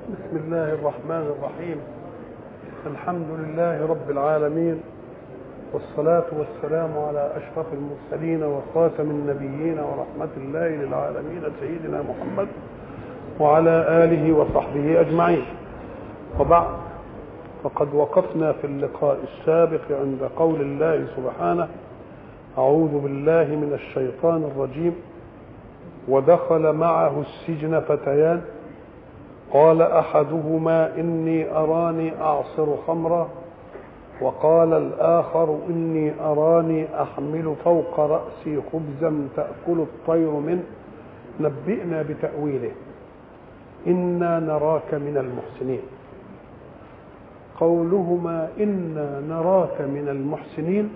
بسم الله الرحمن الرحيم الحمد لله رب العالمين والصلاة والسلام على أشرف المرسلين وخاتم النبيين ورحمة الله للعالمين سيدنا محمد وعلى آله وصحبه أجمعين وبعد فقد وقفنا في اللقاء السابق عند قول الله سبحانه أعوذ بالله من الشيطان الرجيم ودخل معه السجن فتيان قال احدهما اني اراني اعصر خمرا وقال الاخر اني اراني احمل فوق راسي خبزا تاكل الطير منه نبئنا بتاويله انا نراك من المحسنين قولهما انا نراك من المحسنين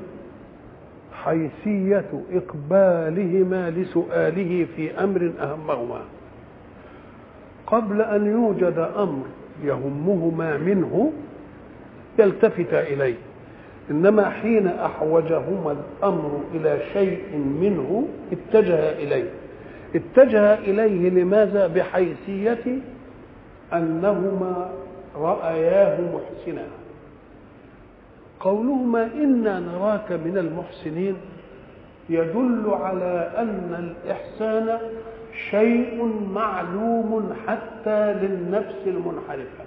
حيثيه اقبالهما لسؤاله في امر اهمهما قبل ان يوجد امر يهمهما منه يلتفت اليه انما حين احوجهما الامر الى شيء منه اتجه اليه اتجه اليه لماذا بحيثيه انهما راياه محسنا قولهما انا نراك من المحسنين يدل على ان الاحسان شيء معلوم حتى للنفس المنحرفه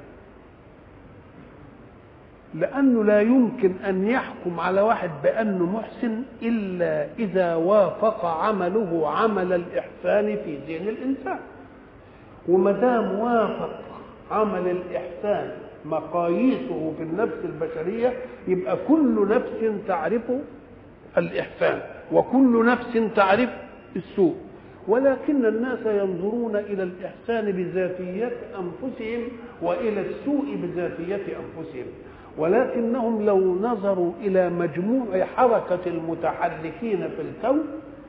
لانه لا يمكن ان يحكم على واحد بانه محسن الا اذا وافق عمله عمل الاحسان في ذهن الانسان وما دام وافق عمل الاحسان مقاييسه في النفس البشريه يبقى كل نفس تعرف الاحسان وكل نفس تعرف السوء ولكن الناس ينظرون الى الاحسان بذاتيات انفسهم والى السوء بذاتيه انفسهم ولكنهم لو نظروا الى مجموع حركه المتحركين في الكون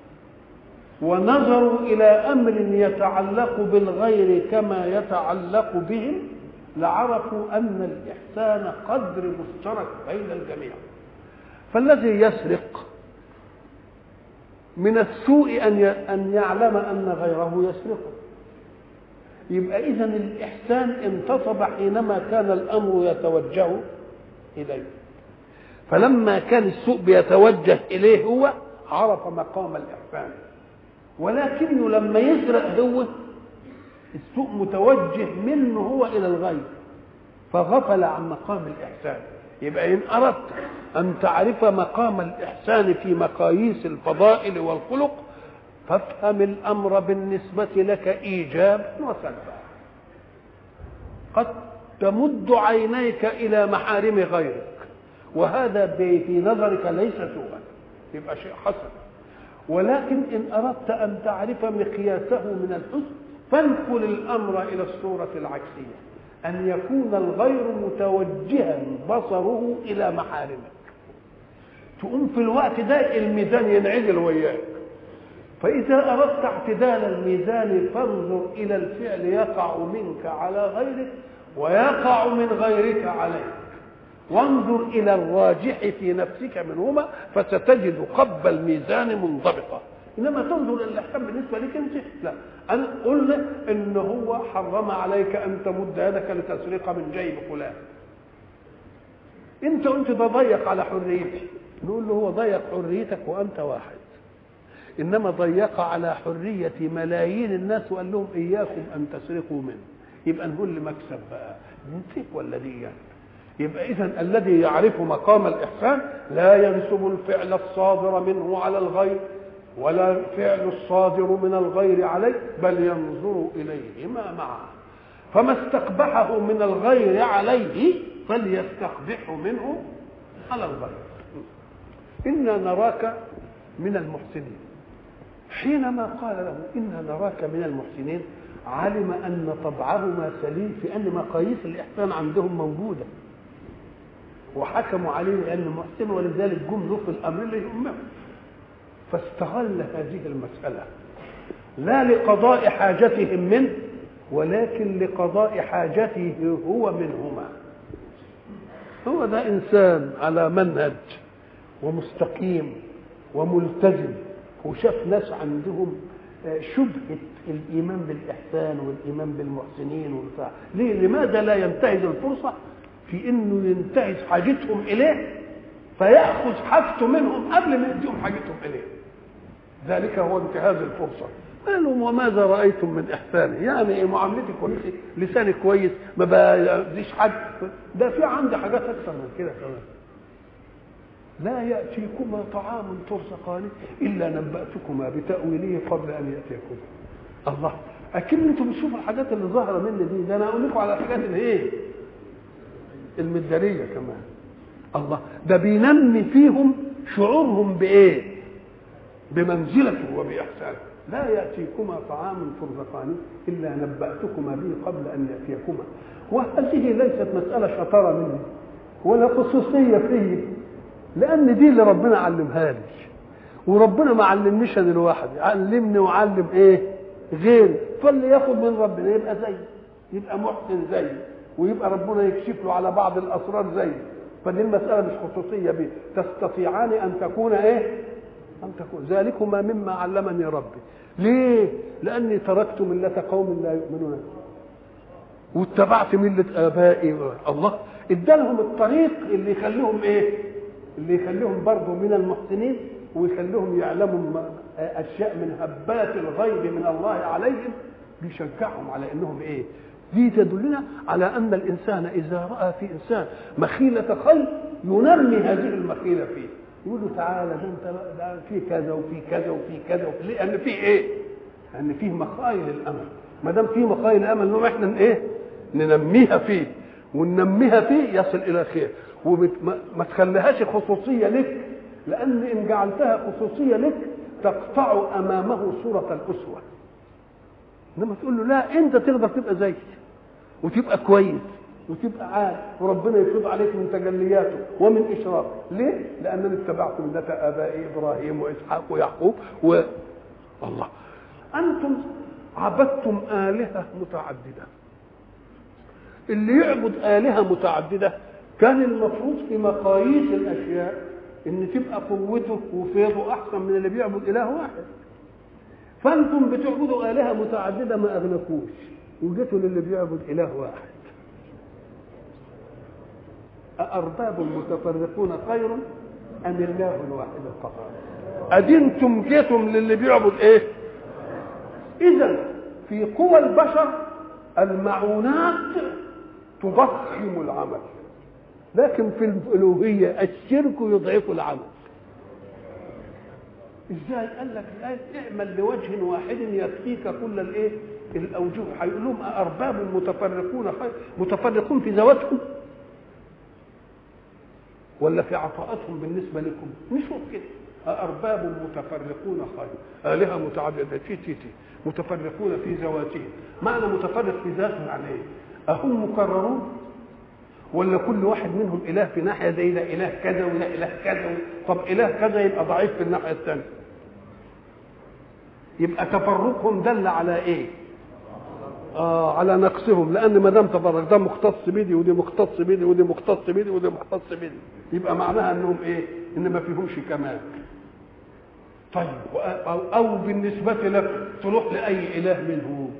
ونظروا الى امر يتعلق بالغير كما يتعلق بهم لعرفوا ان الاحسان قدر مشترك بين الجميع فالذي يسرق من السوء ان ان يعلم ان غيره يسرقه يبقى اذا الاحسان انتصب حينما كان الامر يتوجه اليه فلما كان السوء بيتوجه اليه هو عرف مقام الاحسان ولكنه لما يسرق هو السوء متوجه منه هو الى الغير فغفل عن مقام الاحسان يبقى ان اردت ان تعرف مقام الاحسان في مقاييس الفضائل والخلق فافهم الامر بالنسبه لك ايجابا وسلبا قد تمد عينيك الى محارم غيرك وهذا في نظرك ليس سوءا يبقى شيء حسن ولكن ان اردت ان تعرف مقياسه من الحسن فانقل الامر الى الصوره العكسيه ان يكون الغير متوجها بصره الى محارمك تقوم في الوقت ده الميزان ينعدل وياك فاذا اردت اعتدال الميزان فانظر الى الفعل يقع منك على غيرك ويقع من غيرك عليك وانظر الى الراجح في نفسك منهما فستجد قب الميزان منضبطه انما تنظر الى الاحكام بالنسبه لك انت لا انا قلنا ان هو حرم عليك ان تمد يدك لتسرق من جيب فلان انت قلت ده ضيق على حريتي نقول له هو ضيق حريتك وانت واحد انما ضيق على حريه ملايين الناس وقال لهم اياكم ان تسرقوا منه يبقى نقول لمكسب بقى انت ولا دي يعني. يبقى اذا الذي يعرف مقام الاحسان لا ينسب الفعل الصادر منه على الغير ولا الفعل الصادر من الغير عليه بل ينظر اليهما معا فما استقبحه من الغير عليه فليستقبحه منه على الغير انا نراك من المحسنين حينما قال له انا نراك من المحسنين علم ان طبعهما سليم في ان مقاييس الاحسان عندهم موجوده وحكموا عليه لانه محسن ولذلك جم له في الامر اللي يهمهم فاستغل هذه المسألة لا لقضاء حاجتهم منه ولكن لقضاء حاجته هو منهما هو ده إنسان على منهج ومستقيم وملتزم وشاف ناس عندهم شبهة الإيمان بالإحسان والإيمان بالمحسنين والبتاع ليه لماذا لا ينتهز الفرصة في إنه ينتهز حاجتهم إليه فيأخذ حاجته منهم قبل ما يديهم حاجتهم إليه ذلك هو انتهاز الفرصة قالوا وماذا رأيتم من إحساني يعني معاملتي كويسة لساني كويس ما بديش حد ده في عندي حاجات أكثر من كده كمان لا يأتيكما طعام ترزقانه إلا نبأتكما بتأويله قبل أن يأتيكما الله أكيد أنتم بتشوفوا الحاجات اللي ظاهرة مني دي ده أنا أقول لكم على الحاجات اللي إيه المدارية كمان الله ده بينمي فيهم شعورهم بإيه بمنزلته وبإحسانه لا يأتيكما طعام ترزقانه إلا نبأتكما به قبل أن يأتيكما وهذه ليست مسألة شطارة مني ولا خصوصية فيه لان دي اللي ربنا علمها لي وربنا ما علمنيش انا لوحدي علمني وعلم ايه غيري فاللي ياخد من ربنا يبقى زي يبقى محسن زي ويبقى ربنا يكشف له على بعض الاسرار زي فدي المساله مش خصوصيه بيه تستطيعان ان تكون ايه ان تكون ذلكما مما علمني ربي ليه لاني تركت مله قوم لا يؤمنون واتبعت مله ابائي الله ادالهم الطريق اللي يخليهم ايه اللي يخليهم برضه من المحسنين ويخليهم يعلموا اشياء من هبات الغيب من الله عليهم بيشجعهم على انهم ايه دي تدلنا على ان الانسان اذا راى في انسان مخيله خير ينمي هذه المخيله فيه يقول له تعالى ده انت ده في كذا وفي كذا وفي كذا وفي لان في ايه؟ لان فيه مخايل الامل ما دام في مخايل الامل نقوم احنا ايه؟ ننميها فيه وننميها فيه يصل الى خير وما تخليهاش خصوصيه لك لان ان جعلتها خصوصيه لك تقطع امامه صوره الاسوه انما تقول له لا انت تقدر تبقى زيي وتبقى كويس وتبقى عال وربنا يفرض عليك من تجلياته ومن اشراقه ليه؟ لانني اتبعت مله ابائي ابراهيم واسحاق ويعقوب و الله انتم عبدتم الهه متعدده اللي يعبد الهه متعدده كان المفروض في مقاييس الاشياء ان تبقى قوته وفيضه احسن من اللي بيعبد اله واحد فانتم بتعبدوا الهه متعدده ما اغنكوش وجيتوا للي بيعبد اله واحد أأرباب متفرقون خير أم الله الواحد القهار أدنتم جيتم للي بيعبد إيه إذا في قوى البشر المعونات تضخم العمل لكن في الألوهية الشرك يضعف العمل ازاي قال لك الآية اعمل لوجه واحد يكفيك كل الايه الاوجه هيقول لهم أأرباب متفرقون خير متفرقون في ذواتهم ولا في عطاءاتهم بالنسبة لكم نشوف كده أأرباب متفرقون خير آلهة متعددة تي تي تي متفرقون في ذواتهم معنى متفرق في ذاته يعني ايه أهم مكررون ولا كل واحد منهم إله في ناحية زي ده إله كذا وده إله كذا طب إله كذا يبقى ضعيف في الناحية الثانية يبقى تفرقهم دل على إيه؟ آه على نقصهم لأن ما دام تفرق ده مختص بدي ودي مختص بدي ودي مختص بدي ودي مختص بدي يبقى معناها إنهم إيه؟ إن ما فيهمش كمال طيب أو, أو بالنسبة لك تروح لأي إله منهم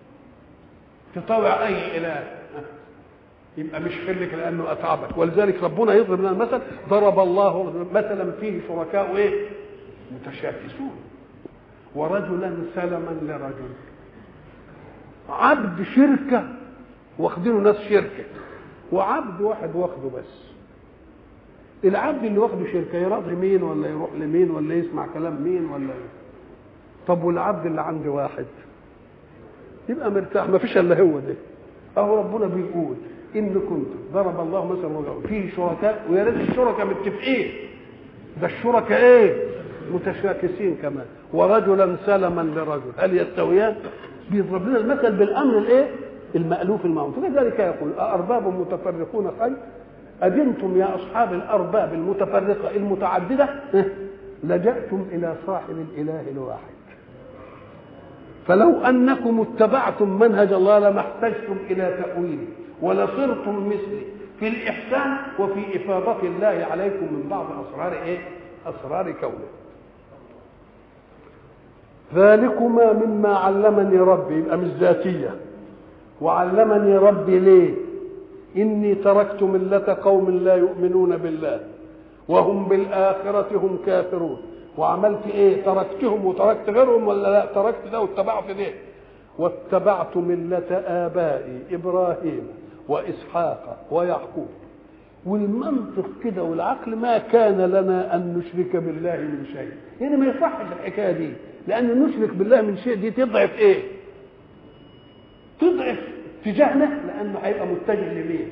تطوع أي إله يبقى مش خلك لانه اتعبك ولذلك ربنا يضرب لنا المثل ضرب الله مثلا فيه شركاء ايه متشاكسون ورجلا سلما لرجل عبد شركه واخدينه ناس شركه وعبد واحد واخده بس العبد اللي واخده شركه يرضي مين ولا يروح لمين ولا يسمع كلام مين ولا طب والعبد اللي عند واحد يبقى مرتاح ما فيش الا هو ده اهو ربنا بيقول ان كنتم ضرب الله مثلا رجل فيه شركاء ويا ريت الشركاء متفقين ده الشركاء ايه متشاكسين كمان ورجلا سلما لرجل هل يستويان بيضرب لنا المثل بالامر الايه المالوف المعروف فلذلك يقول أأرباب متفرقون خير أدنتم يا أصحاب الأرباب المتفرقة المتعددة لجأتم إلى صاحب الإله الواحد فلو أنكم اتبعتم منهج الله لما احتجتم إلى تأويله ولصرتم مثلي في الإحسان وفي إفاضة الله عليكم من بعض أسرار إيه؟ أسرار كونه ذلكما مما علمني ربي يبقى مش ذاتية وعلمني ربي ليه إني تركت ملة قوم لا يؤمنون بالله وهم بالآخرة هم كافرون وعملت ايه تركتهم وتركت غيرهم ولا لا تركت ده واتبعت ده واتبعت ملة آبائي إبراهيم وإسحاق ويعقوب والمنطق كده والعقل ما كان لنا أن نشرك بالله من شيء يعني ما يصحش الحكاية دي لأن نشرك بالله من شيء دي تضعف إيه تضعف اتجاهنا لأنه هيبقى متجه لمين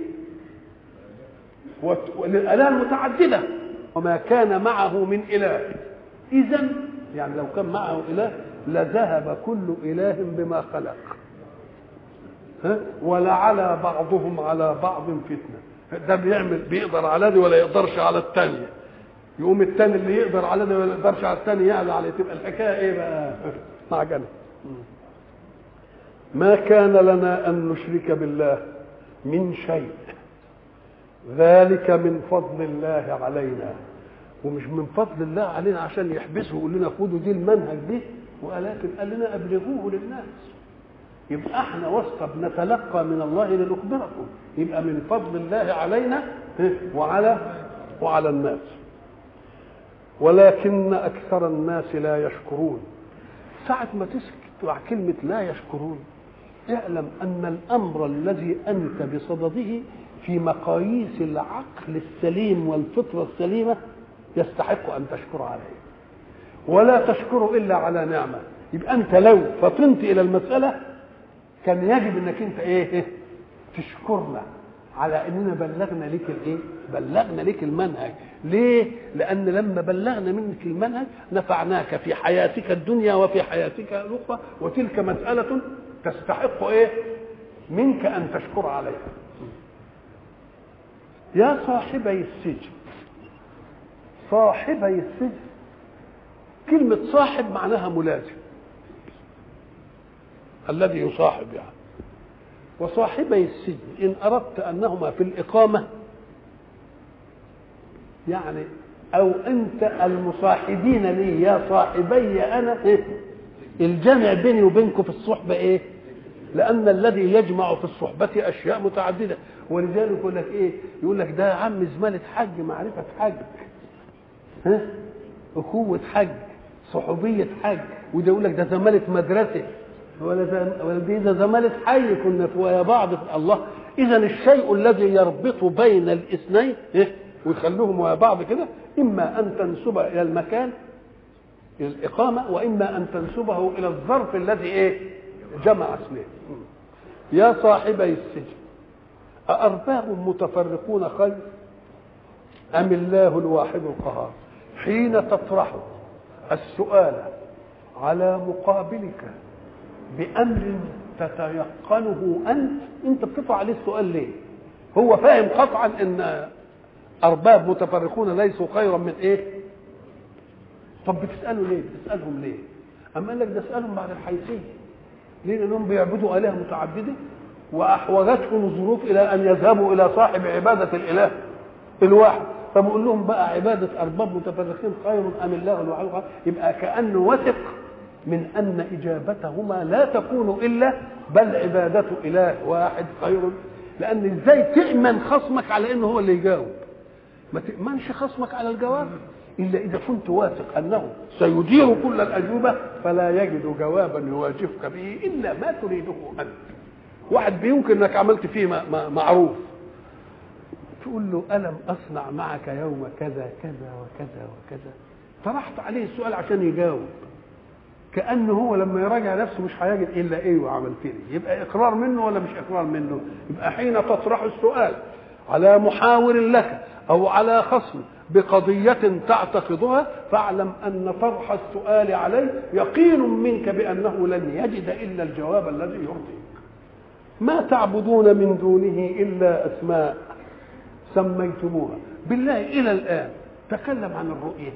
والآلهة المتعددة وما كان معه من إله إذا يعني لو كان معه إله لذهب كل إله بما خلق ها ولعلى بعضهم على بعض فتنة ده بيعمل بيقدر على دي ولا يقدرش على الثانية يقوم الثاني اللي يقدر على دي ولا يقدرش على الثاني يعلى عليه تبقى الحكاية ايه بقى معجنة ما كان لنا أن نشرك بالله من شيء ذلك من فضل الله علينا ومش من فضل الله علينا عشان يحبسه ويقول لنا خدوا دي المنهج دي ولكن قال لنا ابلغوه للناس يبقى احنا واسطه بنتلقى من الله لنخبركم يبقى من فضل الله علينا وعلى وعلى الناس ولكن اكثر الناس لا يشكرون ساعة ما تسكت مع كلمة لا يشكرون اعلم أن الأمر الذي أنت بصدده في مقاييس العقل السليم والفطرة السليمة يستحق أن تشكر عليه ولا تشكر إلا على نعمة يبقى أنت لو فطنت إلى المسألة كان يجب أنك أنت إيه تشكرنا على اننا بلغنا لك الايه بلغنا لك المنهج ليه لان لما بلغنا منك المنهج نفعناك في حياتك الدنيا وفي حياتك الاخرى وتلك مساله تستحق ايه منك ان تشكر عليها يا صاحبي السجن صاحبي السجن كلمة صاحب معناها ملازم الذي يصاحب يعني وصاحبي السجن إن أردت أنهما في الإقامة يعني أو أنت المصاحبين لي يا صاحبي أنا إيه؟ الجمع بيني وبينكم في الصحبة إيه؟ لأن الذي يجمع في الصحبة أشياء متعددة ولذلك يقول لك إيه؟ يقول لك ده يا عم زمالة حج معرفة حج ها؟ أخوة حج صحوبية حج وده يقول لك ده زمالة مدرسة ولا ولا دي ده زمالة حي كنا ويا بعض في الله إذا الشيء الذي يربط بين الاثنين إيه؟ ويخلوهم ويا بعض كده إما أن تنسب إلى المكان إلى الإقامة وإما أن تنسبه إلى الظرف الذي إيه؟ جمع اثنين يا صاحبي السجن أأرباب متفرقون خير أم الله الواحد القهار حين تطرح السؤال على مقابلك بأمر تتيقنه أنت أنت بتطرح عليه السؤال ليه؟ هو فاهم قطعا أن أرباب متفرقون ليسوا خيرا من إيه؟ طب بتسأله ليه؟ بتسألهم ليه؟ أما قال لك ده اسألهم بعد الحيثية ليه؟ لأنهم بيعبدوا آلهة متعددة وأحوجتهم الظروف إلى أن يذهبوا إلى صاحب عبادة الإله الواحد فبقول لهم بقى عبادة أرباب متفرقين خير أم الله الواحد يبقى كأنه وثق من أن إجابتهما لا تكون إلا بل عبادة إله واحد خير لأن إزاي تأمن خصمك على إنه هو اللي يجاوب ما تأمنش خصمك على الجواب إلا إذا كنت واثق أنه سيدير كل الأجوبة فلا يجد جوابا يواجهك به إلا ما تريده أنت واحد بيمكن أنك عملت فيه معروف تقول له ألم أصنع معك يوم كذا كذا وكذا وكذا طرحت عليه السؤال عشان يجاوب كأنه هو لما يراجع نفسه مش هيجد إلا إيه وعملت لي يبقى إقرار منه ولا مش إقرار منه يبقى حين تطرح السؤال على محاور لك أو على خصم بقضية تعتقدها فاعلم أن طرح السؤال عليه يقين منك بأنه لن يجد إلا الجواب الذي يرضيك ما تعبدون من دونه إلا أسماء سميتموها بالله إلى الآن تكلم عن الرؤية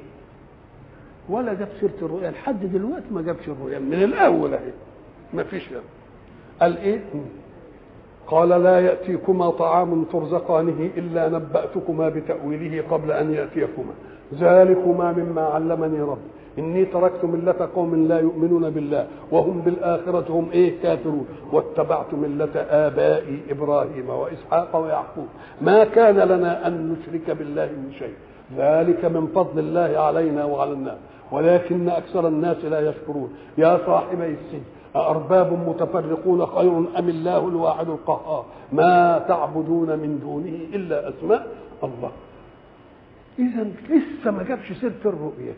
ولا جاب سيرة الرؤيا لحد دلوقتي ما جابش الرؤيا من الأول أهي ما فيش يعني. قال إيه؟ قال لا يأتيكما طعام ترزقانه إلا نبأتكما بتأويله قبل أن يأتيكما ذلكما مما علمني ربي إني تركت ملة قوم لا يؤمنون بالله وهم بالآخرة هم إيه كافرون واتبعت ملة آبائي إبراهيم وإسحاق ويعقوب ما كان لنا أن نشرك بالله من شيء ذلك من فضل الله علينا وعلى الناس ولكن أكثر الناس لا يشكرون يا صاحبي السجن أأرباب متفرقون خير أم الله الواحد القهار ما تعبدون من دونه إلا أسماء الله إذا لسه ما جابش سيرة الرؤية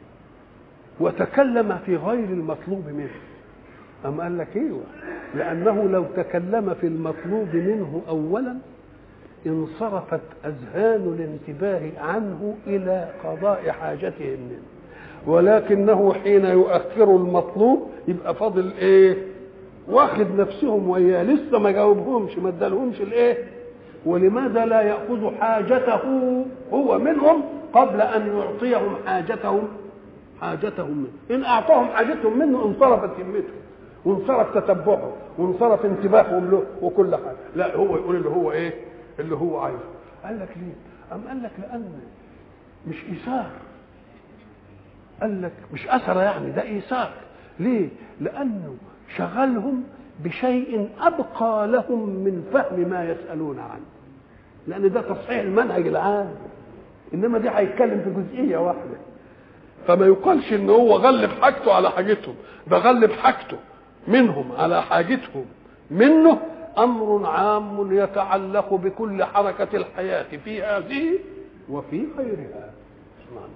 وتكلم في غير المطلوب منه أم قال لك ايوه لأنه لو تكلم في المطلوب منه أولا انصرفت أذهان الانتباه عنه إلى قضاء حاجتهم منه ولكنه حين يؤخر المطلوب يبقى فاضل ايه واخد نفسهم وياه لسه ما جاوبهمش ما ادالهمش الايه ولماذا لا ياخذ حاجته هو منهم قبل ان يعطيهم حاجتهم حاجتهم منه ان اعطاهم حاجتهم منه انصرفت همته وانصرف تتبعه وانصرف انتباههم له وكل حاجه لا هو يقول اللي هو ايه اللي هو عايزه قال لك ليه ام قال لك لان مش ايثار قال لك مش اثر يعني ده ايثار ليه لانه شغلهم بشيء ابقى لهم من فهم ما يسالون عنه لان ده تصحيح المنهج العام انما دي هيتكلم في جزئيه واحده فما يقالش ان هو غلب حاجته على حاجتهم ده غلب حاجته منهم على حاجتهم منه امر عام يتعلق بكل حركه الحياه في هذه وفي غيرها سبحانه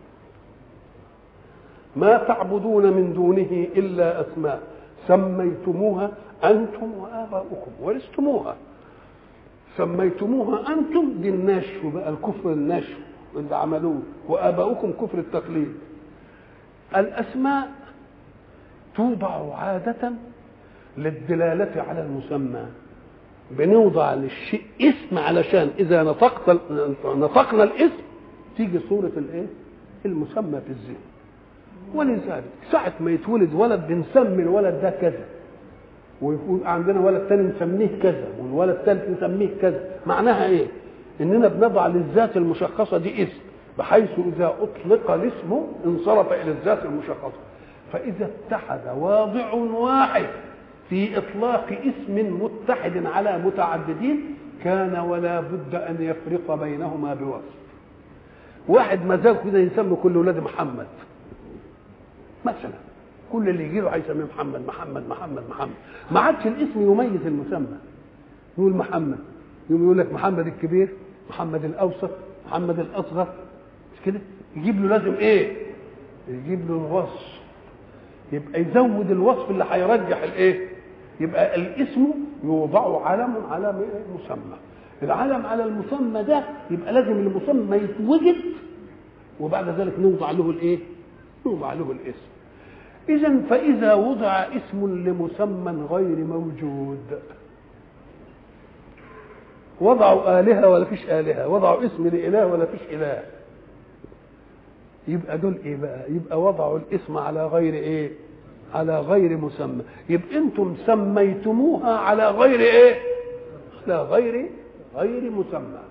ما تعبدون من دونه الا اسماء سميتموها انتم واباؤكم ورثتموها سميتموها انتم دي النشو بقى الكفر النشو اللي عملوه واباؤكم كفر التقليد الاسماء توضع عاده للدلاله على المسمى بنوضع للشيء اسم علشان اذا نطقت نطقنا الاسم تيجي صوره الايه المسمى في الذهن ولذلك ساعة ما يتولد ولد بنسمي الولد ده كذا ويكون عندنا ولد تاني نسميه كذا والولد الثالث نسميه كذا معناها ايه؟ اننا بنضع للذات المشخصة دي اسم بحيث اذا اطلق الاسم انصرف الى الذات المشخصة فاذا اتحد واضع واحد في اطلاق اسم متحد على متعددين كان ولا بد ان يفرق بينهما بوصف واحد مزاج كده يسمي كل ولاد محمد مثلا كل اللي يجي له هيسميه محمد محمد محمد محمد ما عادش الاسم يميز المسمى يقول محمد يقوم يقول لك محمد الكبير محمد الاوسط محمد الاصغر مش كده يجيب له لازم ايه يجيب له الوصف يبقى يزود الوصف اللي هيرجح الايه يبقى الاسم يوضع علم على مسمى العلم على المسمى ده يبقى لازم المسمى يتوجد وبعد ذلك نوضع له الايه يوضع له الاسم اذا فاذا وضع اسم لمسمى غير موجود وضعوا آلهة ولا فيش آلهة وضعوا اسم لإله ولا فيش إله يبقى دول ايه بقى يبقى وضعوا الاسم على غير ايه على غير مسمى يبقى انتم سميتموها على غير ايه على غير غير مسمى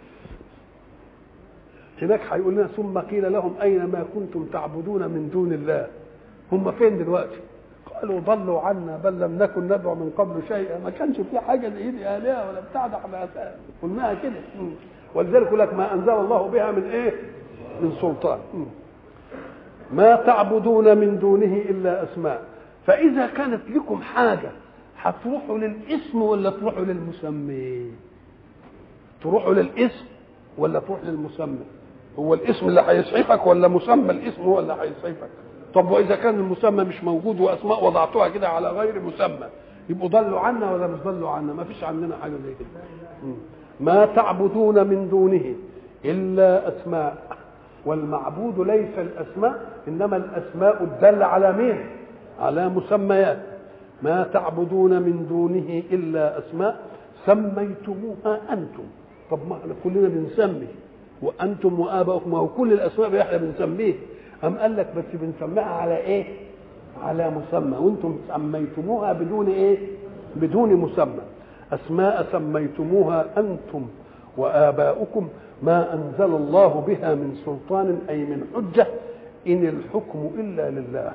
هناك هيقول لنا ثم قيل لهم اين ما كنتم تعبدون من دون الله هم فين دلوقتي قالوا ضلوا عنا بل لم نكن ندعو من قبل شيئا ما كانش في حاجه زي دي الهه ولا بتاع ده احنا قلناها كده ولذلك يقول لك ما انزل الله بها من ايه من سلطان ما تعبدون من دونه الا اسماء فاذا كانت لكم حاجه هتروحوا للاسم ولا تروحوا للمسمى تروحوا للاسم ولا تروح للمسمى هو الاسم اللي هيسعفك ولا مسمى الاسم هو اللي هيسعفك طب واذا كان المسمى مش موجود واسماء وضعتوها كده على غير مسمى يبقوا ضلوا عنا ولا مش ضلوا عنا ما فيش عندنا حاجه زي كده ما تعبدون من دونه الا اسماء والمعبود ليس الاسماء انما الاسماء الداله على مين على مسميات ما تعبدون من دونه الا اسماء سميتموها انتم طب ما احنا كلنا بنسمي وانتم واباؤكم وكل الاسماء احنا بنسميه أم قال لك بس بنسميها على ايه على مسمى وانتم سميتموها بدون ايه بدون مسمى اسماء سميتموها انتم واباؤكم ما انزل الله بها من سلطان اي من حجه إن الحكم إلا لله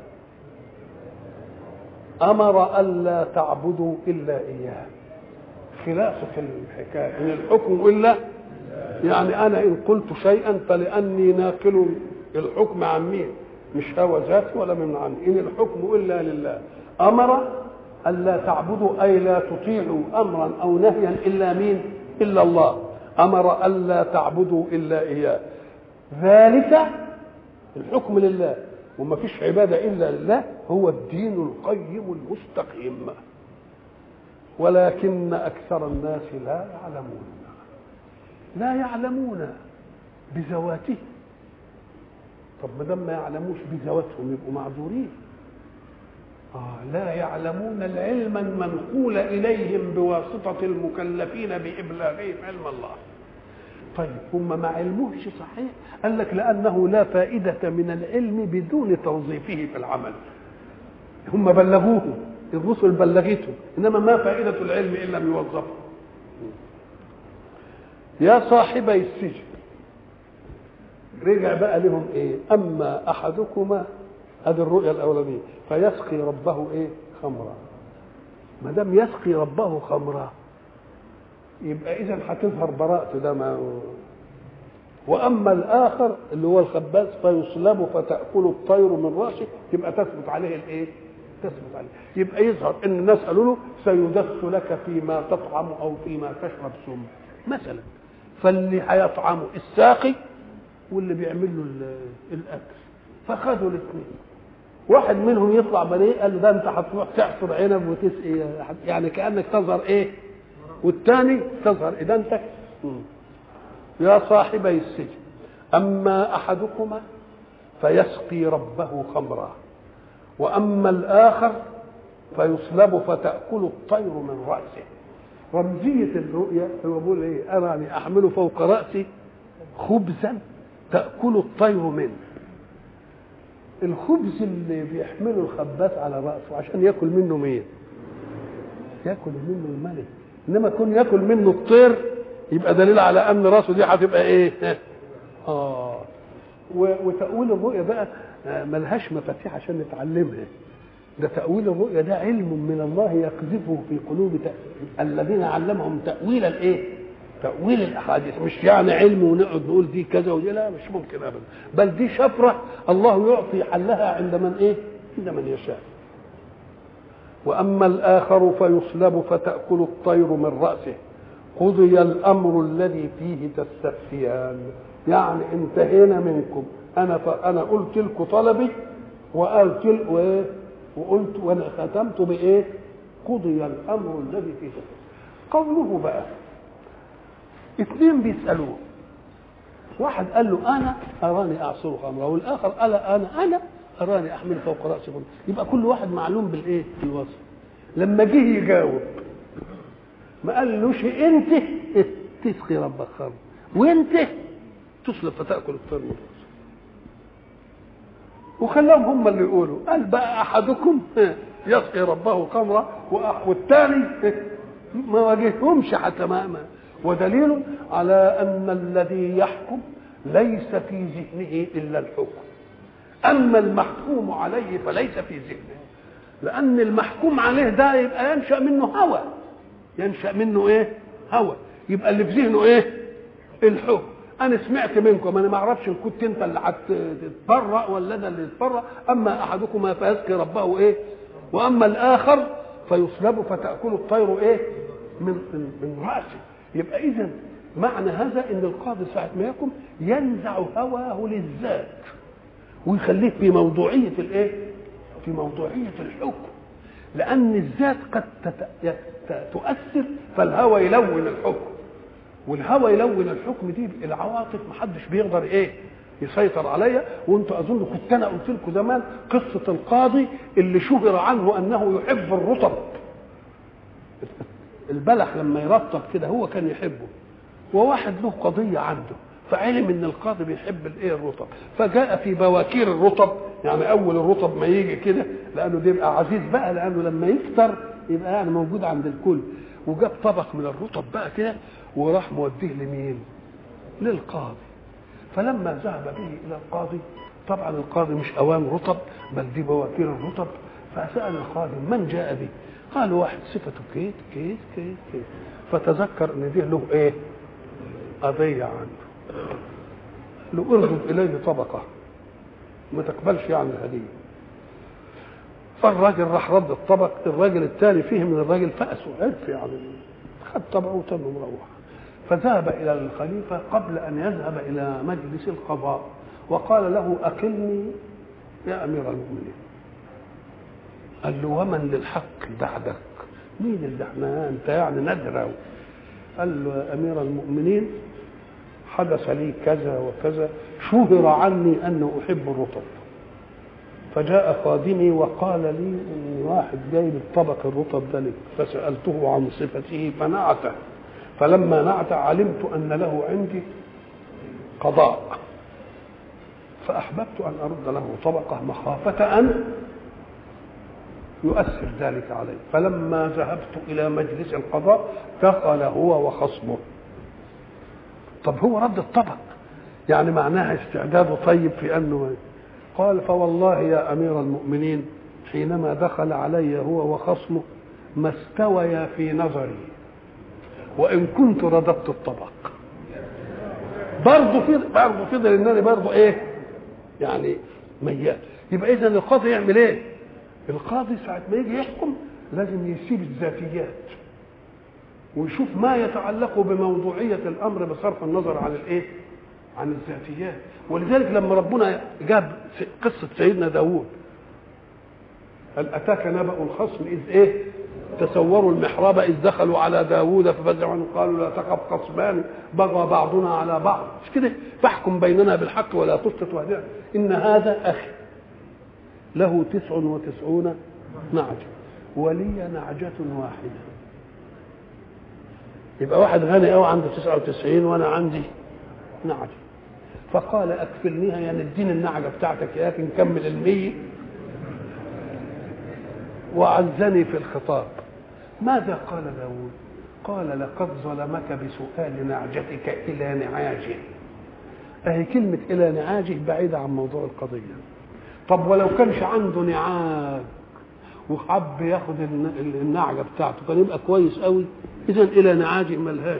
أمر ألا تعبدوا إلا إياه خلاصة الحكاية إن الحكم إلا يعني أنا إن قلت شيئا فلأني ناقل الحكم عن مين مش هوى ذاتي ولا من عني إن الحكم إلا لله أمر ألا تعبدوا أي لا تطيعوا أمرا أو نهيا إلا مين إلا الله أمر ألا تعبدوا إلا إياه ذلك الحكم لله وما فيش عبادة إلا لله هو الدين القيم المستقيم ولكن أكثر الناس لا يعلمون لا يعلمون بذواته طب ما دام ما يعلموش بذواتهم يبقوا معذورين آه لا يعلمون العلم المنقول إليهم بواسطة المكلفين بإبلاغهم علم الله طيب هم ما علموش صحيح قال لك لأنه لا فائدة من العلم بدون توظيفه في العمل هم بلغوه الرسل بلغته إنما ما فائدة العلم إن لم يوظفه يا صاحبي السجن رجع بقى لهم ايه اما احدكما هذه الرؤيا الاولانيه فيسقي ربه ايه خمرا ما دام يسقي ربه خمرا يبقى اذا هتظهر براءته ده ما واما الاخر اللي هو الخباز فيصلب فتاكل الطير من راسه يبقى تثبت عليه الايه تثبت عليه يبقى يظهر ان الناس قالوا له سيدس لك فيما تطعم او فيما تشرب سم مثلا فاللي هيطعمه الساقي واللي بيعمل له الاكل فخدوا الاثنين واحد منهم يطلع بريء قال له ده انت هتروح تعصر عنب وتسقي يعني كانك تظهر ايه والثاني تظهر ادانتك يا صاحبي السجن اما احدكما فيسقي ربه خمرا واما الاخر فيصلب فتاكل الطير من راسه رمزيه الرؤيا هو بيقول ايه اراني احمل فوق راسي خبزا تأكل الطير منه الخبز اللي بيحمله الخباز على رأسه عشان ياكل منه مين ياكل منه الملك انما يكون ياكل منه الطير يبقى دليل على ان راسه دي هتبقى ايه اه وتأويل الرؤيا بقى ملهاش مفاتيح عشان نتعلمها ده تأويل الرؤيا ده علم من الله يقذفه في قلوب الذين علمهم تأويل الايه تأويل الأحاديث مش يعني علم ونقعد نقول دي كذا ودي لا مش ممكن أبدا بل دي شفرة الله يعطي حلها عند من إيه؟ عند من يشاء وأما الآخر فيصلب فتأكل الطير من رأسه قضي الأمر الذي فيه تستفتيان يعني انتهينا منكم أنا فأنا قلت لكم طلبي وقلت وإيه؟ وقلت وأنا ختمت بإيه؟ قضي الأمر الذي فيه تستفتيان قوله بقى اثنين بيسألوه واحد قال له أنا أراني أعصر خمرا والآخر قال أنا أنا أراني أحمل فوق رأسي خمرا يبقى كل واحد معلوم بالإيه؟ بالوصف لما جه يجاوب ما قالوش أنت تسقي ربك خمر وأنت تصلب فتأكل الطير من رأسك وخلاهم هم اللي يقولوا قال بقى أحدكم يسقي ربه خمرا والثاني ما واجههمش حتى ما ودليل على ان الذي يحكم ليس في ذهنه الا الحكم اما المحكوم عليه فليس في ذهنه لان المحكوم عليه ده يبقى ينشا منه هوى ينشا منه ايه هوى يبقى اللي في ذهنه ايه الحكم انا سمعت منكم انا ما اعرفش ان كنت انت اللي هتتبرأ ولا ده اللي يتبرأ اما احدكما فيسقي ربه ايه واما الاخر فيصلب فتاكل الطير ايه من من, من راسه يبقى اذا معنى هذا ان القاضي ساعه ما يحكم ينزع هواه للذات ويخليه في موضوعيه الايه في موضوعيه الحكم لان الذات قد تت... تؤثر فالهوى يلون الحكم والهوى يلون الحكم دي العواطف محدش بيقدر ايه يسيطر عليا وانت اظن كنت انا قلت لكم زمان قصه القاضي اللي شهر عنه انه يحب الرطب البلح لما يرطب كده هو كان يحبه وواحد له قضيه عنده فعلم ان القاضي بيحب الايه الرطب فجاء في بواكير الرطب يعني اول الرطب ما يجي كده لانه ده يبقى عزيز بقى لانه لما يكتر يبقى يعني موجود عند الكل وجاب طبق من الرطب بقى كده وراح موديه لمين؟ للقاضي فلما ذهب به الى القاضي طبعا القاضي مش اوان رطب بل دي بواكير الرطب فسال الخادم من جاء به قال واحد صفته كيت كيت كيت كيت فتذكر ان دي له ايه قضيه عنده له ارغب اليه طبقه ما تقبلش يعني الهديه فالراجل راح رد الطبق الراجل الثاني فيه من الراجل فأسه عرف يعني خد طبعه وتم مروح فذهب إلى الخليفة قبل أن يذهب إلى مجلس القضاء وقال له أكلني يا أمير المؤمنين قال له ومن للحق بعدك مين اللي احنا انت يعني ندرة قال له يا أمير المؤمنين حدث لي كذا وكذا شهر عني أن أحب الرطب فجاء خادمي وقال لي ان واحد جايب الطبق الرطب ده لك فسالته عن صفته فنعته فلما نعت علمت ان له عندي قضاء فاحببت ان ارد له طبقه مخافه ان يؤثر ذلك علي فلما ذهبت الى مجلس القضاء دخل هو وخصمه طب هو رد الطبق يعني معناها استعداده طيب في انه قال فوالله يا امير المؤمنين حينما دخل علي هو وخصمه ما استويا في نظري وان كنت رددت الطبق برضه في برضه فضل انني برضه ايه يعني ميال يبقى اذا القاضي يعمل ايه القاضي ساعه ما يجي يحكم لازم يسيب الذاتيات ويشوف ما يتعلق بموضوعيه الامر بصرف النظر عن الايه عن الذاتيات ولذلك لما ربنا جاب قصة سيدنا داود هل أتاك نبأ الخصم إذ إيه تصوروا المحراب إذ دخلوا على داود ففزعوا قالوا لا تخف خصمان بغى بعضنا على بعض مش كده فاحكم بيننا بالحق ولا تسقط وهدنا إن هذا أخي له تسع وتسعون نعجة ولي نعجة واحدة يبقى واحد غني قوي عنده تسعة وتسعين وأنا عندي نعجة فقال اكفلنيها يعني اديني النعجه بتاعتك ياك نكمل المية وعزني في الخطاب ماذا قال داود قال لقد ظلمك بسؤال نعجتك الى نعاجه اهي كلمه الى نعاجه بعيده عن موضوع القضيه طب ولو كانش عنده نعاج وحب ياخد النعجه بتاعته كان يبقى كويس قوي اذا الى نعاجه ملهاش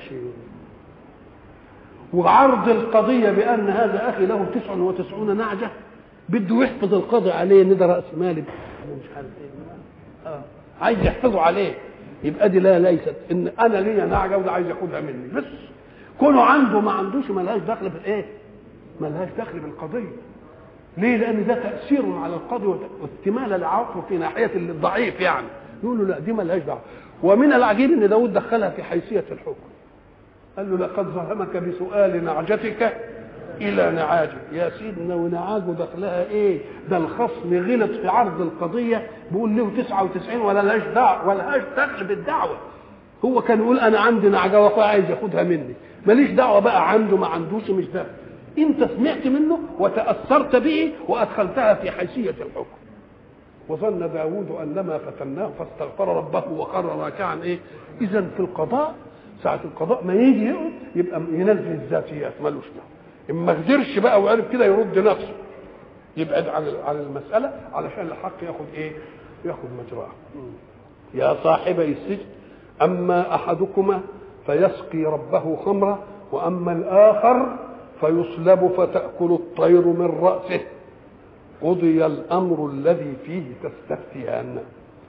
وعرض القضية بأن هذا أخي له تسع وتسعون نعجة بده يحفظ القاضي عليه إن ده رأس مالي مش عارف إيه آه. عايز يحفظه عليه يبقى دي لا ليست إن أنا ليا نعجة وده عايز ياخدها مني بس كونه عنده ما عندوش ملهاش دخل في الإيه؟ ملهاش دخل بالقضية ليه؟ لأن ده تأثير على القاضي واكتمال العقل في ناحية الضعيف يعني يقولوا لا دي ملهاش دعوة ومن العجيب إن داود دخلها في حيثية الحكم قال له لقد ظلمك بسؤال نعجتك الى نعاجه يا سيدنا ونعاجه دخلها ايه ده الخصم غلط في عرض القضيه بيقول له 99 ولا لهاش دعوه ولا لهاش دخل بالدعوه هو كان يقول انا عندي نعجه واخويا عايز ياخدها مني ماليش دعوه بقى عنده ما عندوش مش ده انت سمعت منه وتاثرت به وادخلتها في حيثيه الحكم وظن داود انما فتناه فاستغفر ربه وقر راكعا ايه اذا في القضاء ساعة القضاء ما يجي يقعد يبقى ينزل الذاتيات ملوش دعوة إن ما قدرش بقى وعرف كده يرد نفسه يبعد عن عن المسألة علشان الحق ياخد إيه؟ ياخد مجراه. يا صاحبي السجن أما أحدكما فيسقي ربه خمرة وأما الآخر فيصلب فتأكل الطير من رأسه قضي الأمر الذي فيه تستفتيان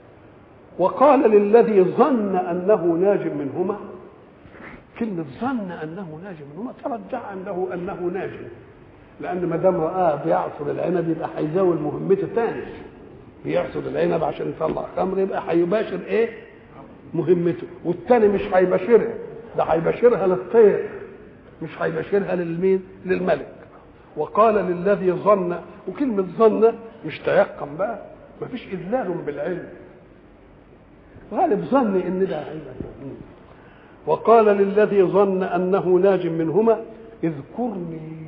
وقال للذي ظن أنه ناج منهما كلمة ظن أنه ناج منهما ترجع عنده أنه ناج لأن ما دام رآه بيعصر العنب يبقى هيزاول مهمته تاني بيعصر العنب عشان يطلع خمر يبقى هيباشر إيه؟ مهمته والتاني مش هيباشرها ده هيباشرها للطير مش هيباشرها للمين؟ للملك وقال للذي ظن وكلمة ظن مش تيقن بقى مفيش إذلال بالعلم غالب ظني إن ده هيبقى وقال للذي ظن انه ناج منهما اذكرني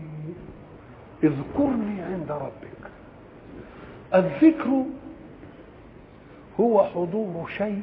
اذكرني عند ربك الذكر هو حضور شيء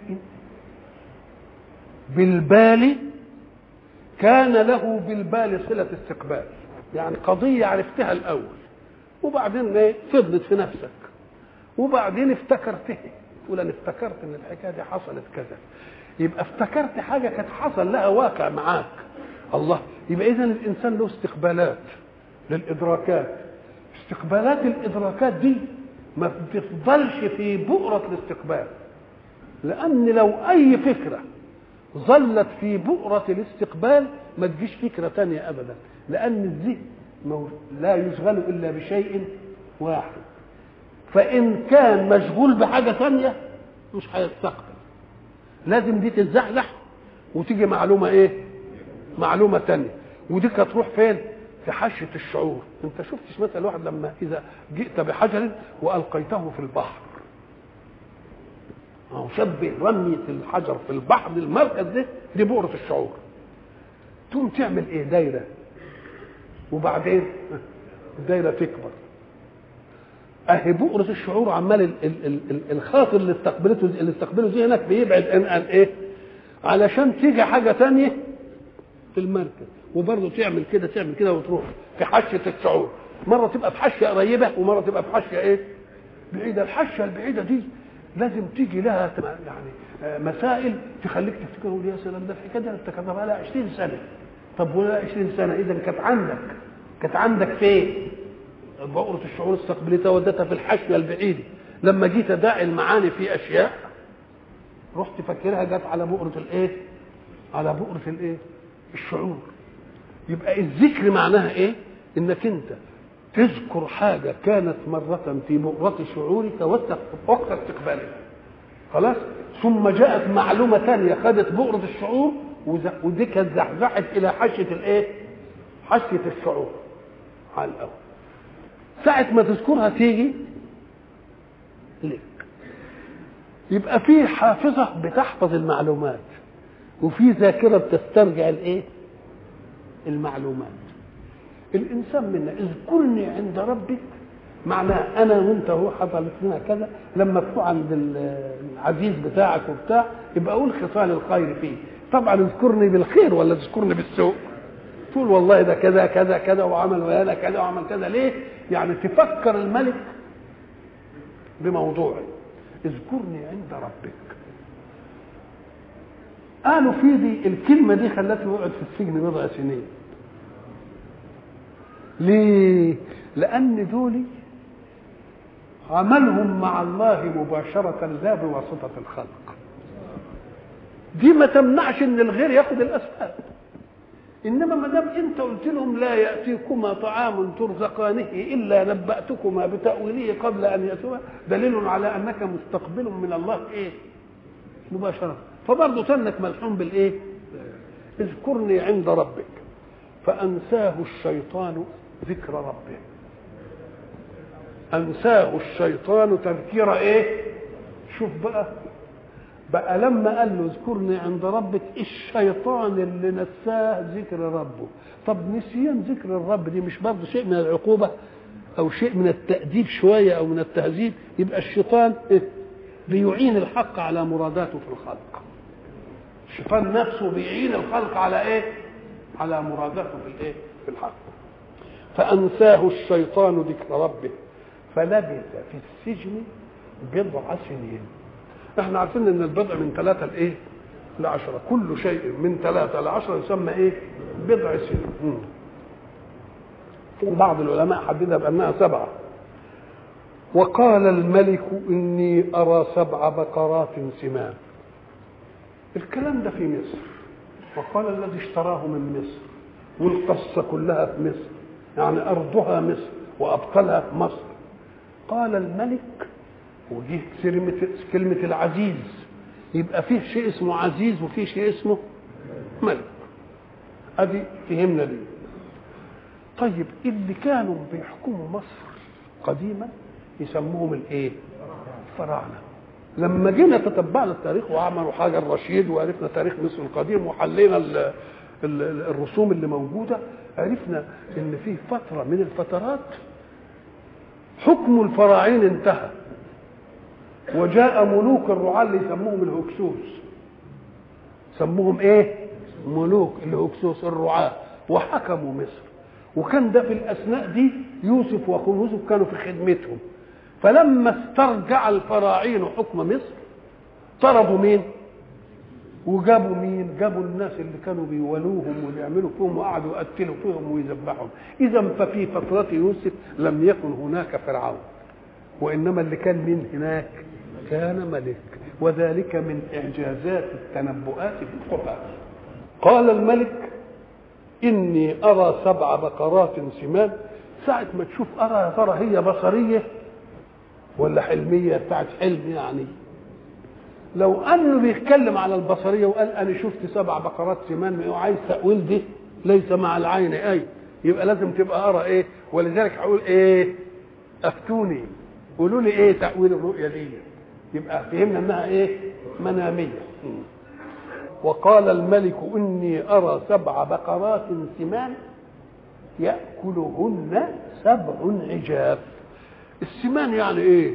بالبال كان له بالبال صلة استقبال يعني قضية عرفتها الأول وبعدين ايه فضلت في نفسك وبعدين افتكرتها تقول انا افتكرت ان الحكايه دي حصلت كذا يبقى افتكرت حاجه كانت حصل لها واقع معاك الله يبقى اذا الانسان له استقبالات للادراكات استقبالات الادراكات دي ما بتفضلش في بؤره الاستقبال لان لو اي فكره ظلت في بؤره الاستقبال ما تجيش فكره تانية ابدا لان الذهن لا يشغل الا بشيء واحد فان كان مشغول بحاجه تانية مش هيستقبل لازم دي تتزحزح وتيجي معلومه ايه معلومه تانية ودي هتروح فين في حشة الشعور انت شفتش مثلا واحد لما اذا جئت بحجر والقيته في البحر أو شبه رمية الحجر في البحر المركز ده دي بؤرة الشعور تقوم تعمل ايه دايرة وبعدين الدايرة تكبر اهي بؤرة الشعور عمال ال- ال- ال- ال- الخاطر اللي استقبلته اللي استقبله ذهنك بيبعد عن عن ايه؟ علشان تيجي حاجة تانية في المركز وبرضه تعمل كده تعمل كده وتروح في حشة الشعور مرة تبقى في حشة قريبة ومرة تبقى في حشة ايه؟ بعيدة الحشة البعيدة دي لازم تيجي لها تم- يعني آه، مسائل تخليك تفتكر تقول يا سلام ده الحكايه دي انت كتبها لها 20 سنه طب ولا 20 سنه اذا كانت عندك كانت عندك فين؟ بؤرة الشعور استقبلتها ودتها في الحشية البعيدة لما جيت ادعي المعاني في اشياء رحت فاكرها جت على بؤرة الايه؟ على بؤرة الايه؟ الشعور يبقى الذكر معناها ايه؟ انك انت تذكر حاجة كانت مرة في بؤرة شعورك وقت وقت استقبالها خلاص ثم جاءت معلومة ثانية خدت بؤرة الشعور وز- ودي كانت زحزحت إلى حشية الإيه؟ حشية الشعور على الأول ساعة ما تذكرها تيجي لك يبقى في حافظة بتحفظ المعلومات وفي ذاكرة بتسترجع الإيه؟ المعلومات الانسان منا اذكرني عند ربك معناه انا وانت هو حصلت لنا كذا لما تروح عند ال- العزيز بتاعك وبتاع يبقى قول خصال الخير فيه طبعا اذكرني بالخير ولا تذكرني بالسوء تقول والله ده كذا كذا كذا وعمل ويانا كذا وعمل كذا ليه يعني تفكر الملك بموضوعه اذكرني عند ربك قالوا في دي الكلمه دي خلته يقعد في السجن بضع سنين ليه؟ لأن دول عملهم مع الله مباشرة لا بواسطة الخلق. دي ما تمنعش إن الغير ياخد الأسباب. إنما ما دام أنت قلت لهم لا يأتيكما طعام ترزقانه إلا نبأتكما بتأويله قبل أن يأتوا دليل على أنك مستقبل من الله إيه؟ مباشرة. فبرضه تنك ملحوم بالإيه؟ اذكرني عند ربك. فأنساه الشيطان ذكر ربه أنساه الشيطان تذكير إيه شوف بقى بقى لما قال له اذكرني عند ربك الشيطان اللي نساه ذكر ربه طب نسيان ذكر الرب دي مش برضه شيء من العقوبة أو شيء من التأديب شوية أو من التهذيب يبقى الشيطان إيه؟ بيعين الحق على مراداته في الخلق الشيطان نفسه بيعين الخلق على ايه على مراداته في الايه في الحق فانساه الشيطان ذكر ربه فلبث في السجن بضع سنين احنا عارفين ان البضع من ثلاثة لايه لعشرة كل شيء من ثلاثة لعشرة يسمى ايه بضع سنين مم. بعض العلماء حددها بانها سبعة وقال الملك اني ارى سبع بقرات سمان الكلام ده في مصر وقال الذي اشتراه من مصر والقصة كلها في مصر يعني أرضها مصر وأبطالها في مصر قال الملك ودي كلمة كلمة العزيز يبقى فيه شيء اسمه عزيز وفيه شيء اسمه ملك ادي فهمنا دي طيب اللي كانوا بيحكموا مصر قديما يسموهم الايه الفراعنه لما جينا تتبعنا التاريخ وعملوا حاجه الرشيد وعرفنا تاريخ مصر القديم وحلينا ال ال الرسوم اللي موجوده عرفنا ان في فتره من الفترات حكم الفراعين انتهى وجاء ملوك الرعاة اللي يسموهم الهكسوس سموهم ايه ملوك الهكسوس الرعاة وحكموا مصر وكان ده في الاثناء دي يوسف واخوه يوسف كانوا في خدمتهم فلما استرجع الفراعين حكم مصر طردوا مين وجابوا مين جابوا الناس اللي كانوا بيولوهم ويعملوا فيهم وقعدوا يقتلوا فيهم ويذبحهم اذا ففي فترة يوسف لم يكن هناك فرعون وانما اللي كان من هناك كان ملك وذلك من اعجازات التنبؤات في القران قال الملك اني ارى سبع بقرات سمان ساعة ما تشوف ارى يا ترى هي بصرية ولا حلمية بتاعت حلم يعني لو انه بيتكلم على البصرية وقال انا شفت سبع بقرات سمان وعايز تأويل دي ليس مع العين اي يبقى لازم تبقى ارى ايه ولذلك هقول ايه افتوني قولوا لي ايه تأويل الرؤيا دي يبقى فهمنا انها ايه منامية وقال الملك اني ارى سبع بقرات سمان ياكلهن سبع عجاف السمان يعني ايه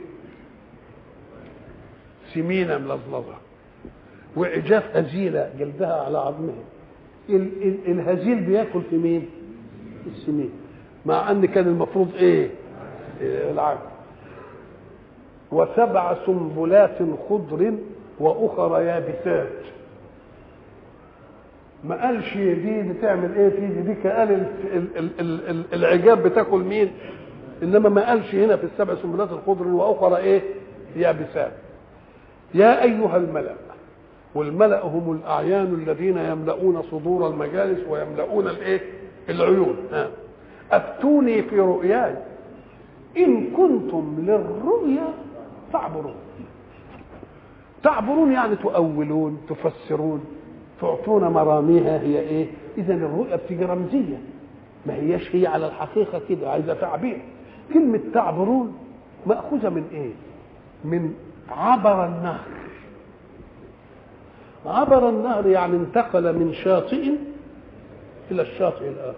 سمينه ملظلظه وعجاف هزيله جلدها على عظمها ال- ال- الهزيل بياكل في مين السمين مع ان كان المفروض ايه إيه العكس وسبع سنبلات خضر واخر يابسات ما قالش دي بتعمل ايه في دي, دي قال ال- ال- ال- ال- ال- العجاب بتاكل مين انما ما قالش هنا في السبع سنبلات الخضر واخرى ايه يابسات يا ايها الملا والملا هم الاعيان الذين يملؤون صدور المجالس ويملؤون الايه العيون ها. افتوني في رؤياي ان كنتم للرؤيا تعبرون تعبرون يعني تؤولون تفسرون تعطون مراميها هي ايه اذا الرؤيا بتيجي رمزيه ما هياش هي على الحقيقه كده عايزه تعبير كلمه تعبرون ماخوذه من ايه من عبر النهر عبر النهر يعني انتقل من شاطئ الى الشاطئ الاخر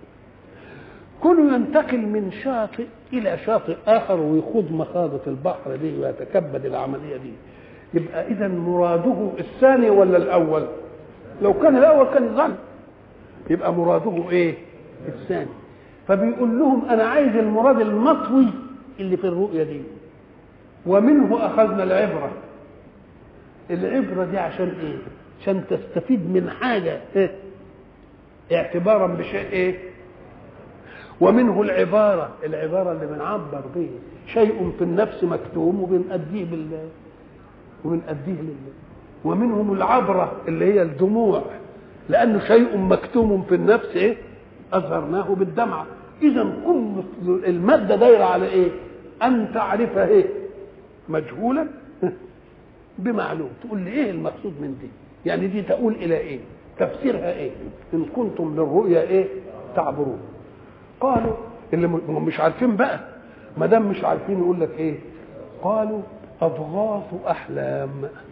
كل ينتقل من شاطئ الى شاطئ اخر ويخوض مخاضة البحر دي ويتكبد العمليه دي يبقى اذا مراده الثاني ولا الاول لو كان الاول كان ظن يبقى مراده ايه الثاني فبيقول لهم انا عايز المراد المطوي اللي في الرؤيه دي ومنه اخذنا العبره العبره دي عشان ايه عشان تستفيد من حاجه إيه؟ اعتبارا بشيء ايه ومنه العباره العباره اللي بنعبر به شيء في النفس مكتوم وبنأديه بال وبنأديه لله ومنهم العبره اللي هي الدموع لانه شيء مكتوم في النفس ايه اظهرناه بالدمعه اذا كل الماده دايره على ايه ان تعرفها ايه مجهولا بمعلوم تقول لي ايه المقصود من دي يعني دي تقول الى ايه تفسيرها ايه ان كنتم للرؤيا ايه تعبرون قالوا اللي م- مش عارفين بقى ما دام مش عارفين يقول لك ايه قالوا اضغاث احلام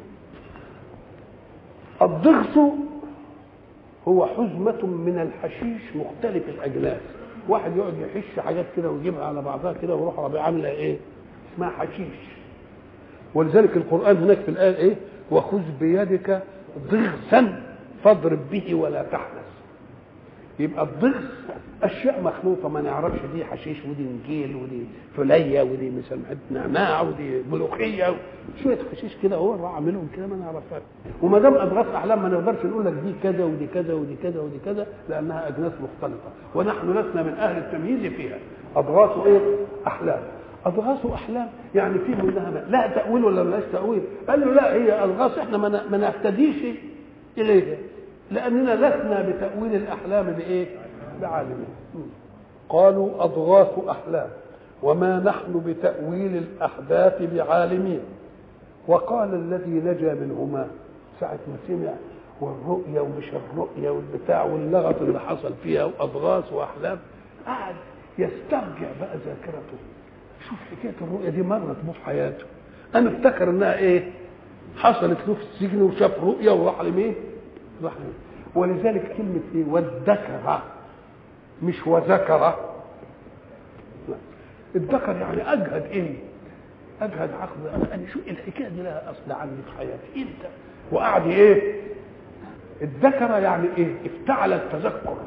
الضغث هو حزمة من الحشيش مختلف الأجناس واحد يقعد يحش حاجات كده ويجيبها على بعضها كده ويروح ربيع عاملها ايه اسمها حشيش ولذلك القرآن هناك في الآية ايه وخذ بيدك ضغثا فاضرب به ولا تحنث يبقى الضغث اشياء مخلوطه ما نعرفش دي حشيش ودي نجيل ودي فليه ودي مثلا نعناع ودي ملوخيه شويه حشيش كده هو راح عاملهم كده ما نعرفهاش وما دام اضغاث احلام ما نقدرش نقول لك دي كذا ودي كذا ودي كذا ودي كذا لانها اجناس مختلطه ونحن لسنا من اهل التمييز فيها اضغاث ايه احلام اضغاث احلام يعني في منها ما. لا تاويل ولا ملاش تاويل قال له لا هي اضغاث احنا ما ن- ما نهتديش اليها لاننا لسنا بتاويل الاحلام بايه بعالمين قالوا اضغاث احلام وما نحن بتاويل الاحداث بعالمين وقال الذي نجا منهما ساعة ما سمع والرؤيا ومش الرؤيا والبتاع واللغط اللي حصل فيها واضغاث واحلام قعد يسترجع بقى ذاكرته شوف حكايه الرؤيا دي مرت بيه في حياته انا افتكر انها ايه حصلت له في السجن وشاف رؤيا وراح لمين راح لمين ولذلك كلمه ايه والذكر مش وذكر لا. الذكر يعني اجهد ايه اجهد عقل انا أنا شو الحكايه دي لها اصل عندي في حياتي انت وقعد ايه الذكر يعني ايه افتعل التذكر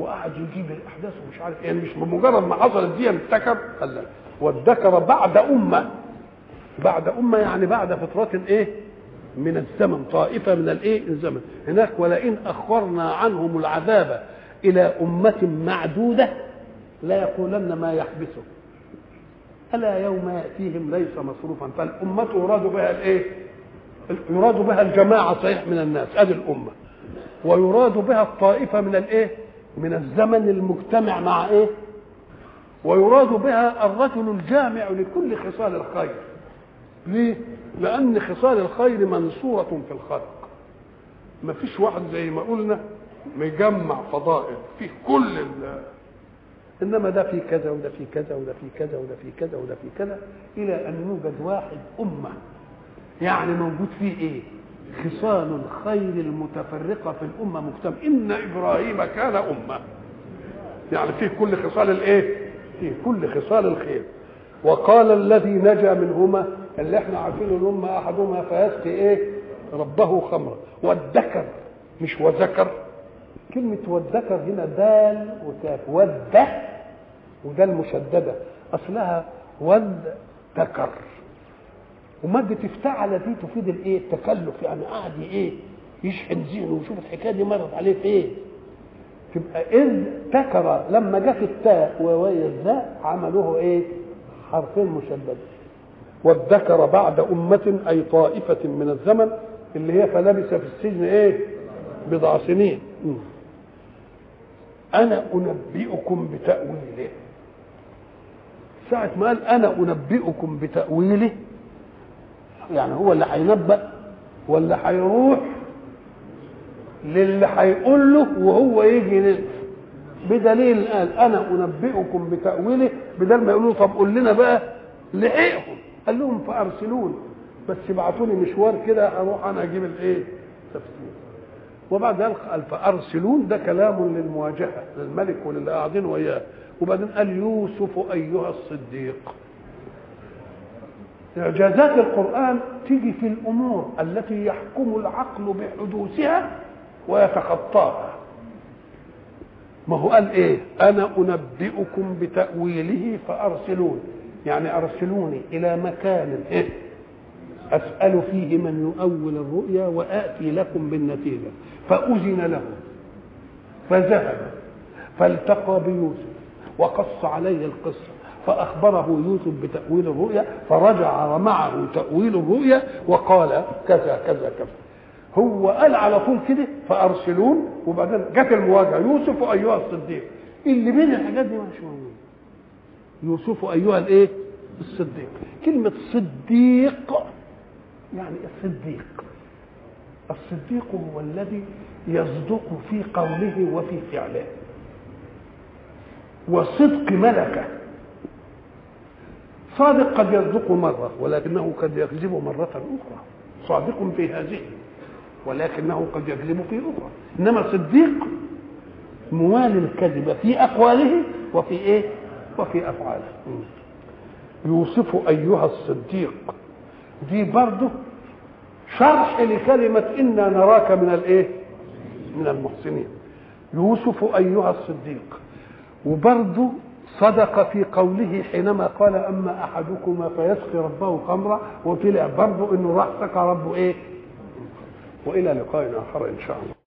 وقعد يجيب الاحداث ومش عارف يعني مش بمجرد ما حصلت دي ابتكر قال لا وادكر بعد امه بعد امه يعني بعد فتره ايه من الزمن طائفه من الايه الزمن هناك ولئن اخرنا عنهم العذاب الى امه معدوده لا يقولن ما يحبسه الا يوم ياتيهم ليس مصروفا فالامه يراد بها الايه يراد بها الجماعه صحيح من الناس ادي الامه ويراد بها الطائفه من الايه من الزمن المجتمع مع ايه ويراد بها الرجل الجامع لكل خصال الخير ليه لان خصال الخير منصوره في الخلق ما فيش واحد زي ما قلنا مجمع فضائل في كل ال انما ده في كذا وده في كذا وده في كذا وده في كذا وده في كذا الى ان يوجد واحد امه يعني موجود فيه ايه خصال الخير المتفرقه في الامه مجتمع ان ابراهيم كان امه يعني فيه كل خصال الايه فيه كل خصال الخير وقال الذي نجا منهما اللي احنا عارفينه ان هم احدهما فيسقي ايه ربه خمرا والذكر مش وذكر كلمة والذكر هنا دال وكاف والد وده المشددة أصلها والذكر ومادة افتعل دي تفيد الايه؟ التكلف يعني قاعد ايه؟ يشحن ذهنه ويشوف الحكايه دي مرت عليه في ايه؟ تبقى إذ ذكر لما جت التاء ووي الذاء عملوه ايه؟ حرفين مشددين والذكر بعد أمة أي طائفة من الزمن اللي هي فلبث في السجن ايه؟ بضع سنين أنا أنبئكم بتأويله ساعة ما قال أنا أنبئكم بتأويله يعني هو اللي هينبأ ولا هيروح للي هيقول له وهو يجي بدليل قال انا انبئكم بتاويله بدل ما يقولوا طب قول لنا بقى لحقهم قال لهم فارسلون بس ابعتوني مشوار كده اروح انا اجيب الايه تفسير وبعد ذلك قال فارسلون ده كلام للمواجهه للملك وللي قاعدين وياه وبعدين قال يوسف ايها الصديق إعجازات القرآن تيجي في الأمور التي يحكم العقل بحدوثها ويتخطاها ما هو قال إيه أنا أنبئكم بتأويله فأرسلون يعني أرسلوني إلى مكان إيه أسأل فيه من يؤول الرؤيا وآتي لكم بالنتيجة فأذن له فذهب فالتقى بيوسف وقص عليه القصة فأخبره يوسف بتأويل الرؤيا فرجع معه تأويل الرؤيا وقال كذا كذا كذا هو قال على طول كده فأرسلون وبعدين جت المواجهة يوسف أيها الصديق اللي بين الحاجات دي مش موجود يوسف أيها الإيه؟ الصديق كلمة صديق يعني الصديق الصديق هو الذي يصدق في قوله وفي فعله وصدق ملكه صادق قد يصدق مرة ولكنه قد يكذب مرة أخرى صادق في هذه ولكنه قد يكذب في أخرى إنما صديق موالي الكذب في أقواله وفي إيه وفي أفعاله يوسف أيها الصديق دي برضه شرح لكلمة إنا نراك من الإيه من المحسنين يوسف أيها الصديق وبرضه صدق في قوله حينما قال اما احدكما فيسقي ربه خمرا وطلع برضه انه راح سقى ربه ايه والى لقاء اخر ان شاء الله